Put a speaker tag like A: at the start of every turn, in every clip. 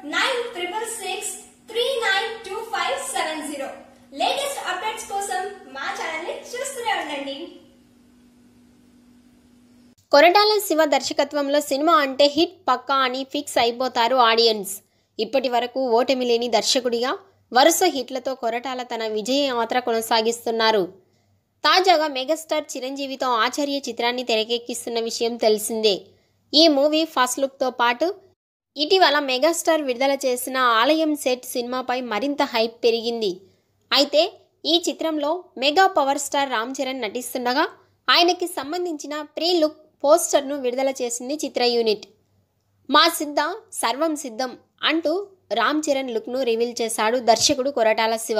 A: nine triple six three nine two five seven zero latest updates కోసం మా channel ని చూస్తూనే ఉండండి
B: కొరటాల శివ దర్శకత్వంలో సినిమా అంటే హిట్ పక్కా అని ఫిక్స్ అయిపోతారు ఆడియన్స్ ఇప్పటి వరకు ఓటమి లేని దర్శకుడిగా వరుస హిట్లతో కొరటాల తన విజయ యాత్ర కొనసాగిస్తున్నారు తాజాగా మెగాస్టార్ చిరంజీవితో ఆచార్య చిత్రాన్ని తెరకెక్కిస్తున్న విషయం తెలిసిందే ఈ మూవీ ఫస్ట్ లుక్తో పాటు ఇటీవల మెగాస్టార్ విడుదల చేసిన ఆలయం సెట్ సినిమాపై మరింత హైప్ పెరిగింది అయితే ఈ చిత్రంలో mega power star Ram Charan నటిస్తుండగా ఆయనకి సంబంధించిన ప్రీ లుక్ పోస్టర్ను విడుదల చేసింది చిత్ర యూనిట్ మా సిద్ధ సర్వం సిద్ధం అంటూ రామ్ చరణ్ లుక్ను రివీల్ చేశాడు దర్శకుడు కొరటాల శివ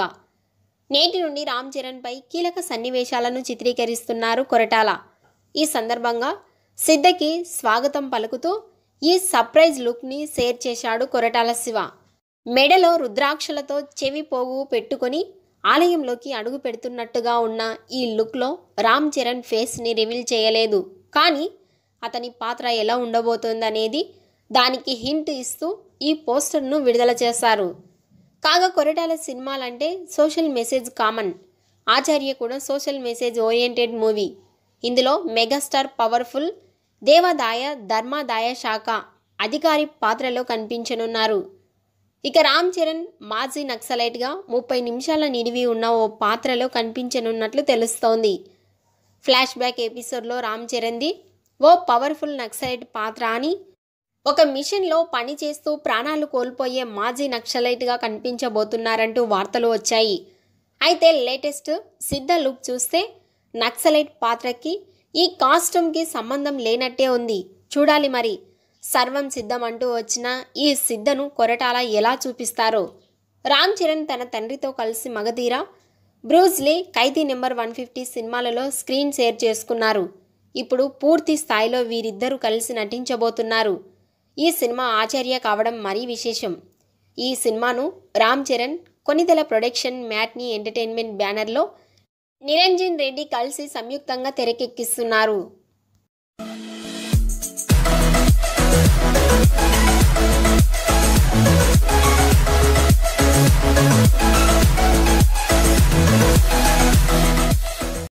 B: నేటి నుండి రామ్ చరణ్పై కీలక సన్నివేశాలను చిత్రీకరిస్తున్నారు కొరటాల ఈ సందర్భంగా సిద్ధకి స్వాగతం పలుకుతూ ఈ సర్ప్రైజ్ లుక్ని షేర్ చేశాడు కొరటాల శివ మెడలో రుద్రాక్షలతో చెవి పోగు పెట్టుకొని ఆలయంలోకి అడుగు పెడుతున్నట్టుగా ఉన్న ఈ లుక్లో రామ్ చరణ్ ఫేస్ని రివీల్ చేయలేదు కానీ అతని పాత్ర ఎలా ఉండబోతోందనేది దానికి హింట్ ఇస్తూ ఈ పోస్టర్ను విడుదల చేశారు కాగా కొరటాల సినిమాలంటే సోషల్ మెసేజ్ కామన్ ఆచార్య కూడా సోషల్ మెసేజ్ ఓరియంటెడ్ మూవీ ఇందులో మెగాస్టార్ పవర్ఫుల్ దేవాదాయ ధర్మాదాయ శాఖ అధికారి పాత్రలో కనిపించనున్నారు ఇక రామ్ చరణ్ మాజీ నక్సలైట్గా ముప్పై నిమిషాల నిడివి ఉన్న ఓ పాత్రలో కనిపించనున్నట్లు తెలుస్తోంది ఫ్లాష్ బ్యాక్ ఎపిసోడ్లో రామ్ చరణ్ది ఓ పవర్ఫుల్ నక్సలైట్ పాత్ర అని ఒక మిషన్లో పనిచేస్తూ ప్రాణాలు కోల్పోయే మాజీ నక్సలైట్గా కనిపించబోతున్నారంటూ వార్తలు వచ్చాయి అయితే లేటెస్ట్ సిద్ధ లుక్ చూస్తే నక్సలైట్ పాత్రకి ఈ కాస్ట్యూమ్కి సంబంధం లేనట్టే ఉంది చూడాలి మరి సర్వం సిద్ధం అంటూ వచ్చిన ఈ సిద్ధను కొరటాల ఎలా చూపిస్తారో రామ్ చరణ్ తన తండ్రితో కలిసి Magadheera Bruce Lee Khaidi number one fifty సినిమాలలో స్క్రీన్ షేర్ చేసుకున్నారు ఇప్పుడు పూర్తి స్థాయిలో వీరిద్దరూ కలిసి నటించబోతున్నారు ఈ సినిమా ఆచార్య కావడం మరీ విశేషం ఈ సినిమాను Ram Charan Konidela production matinee entertainment బ్యానర్లో నిరంజన్ రెడ్డి కలిసి సంయుక్తంగా తెరకెక్కిస్తున్నారు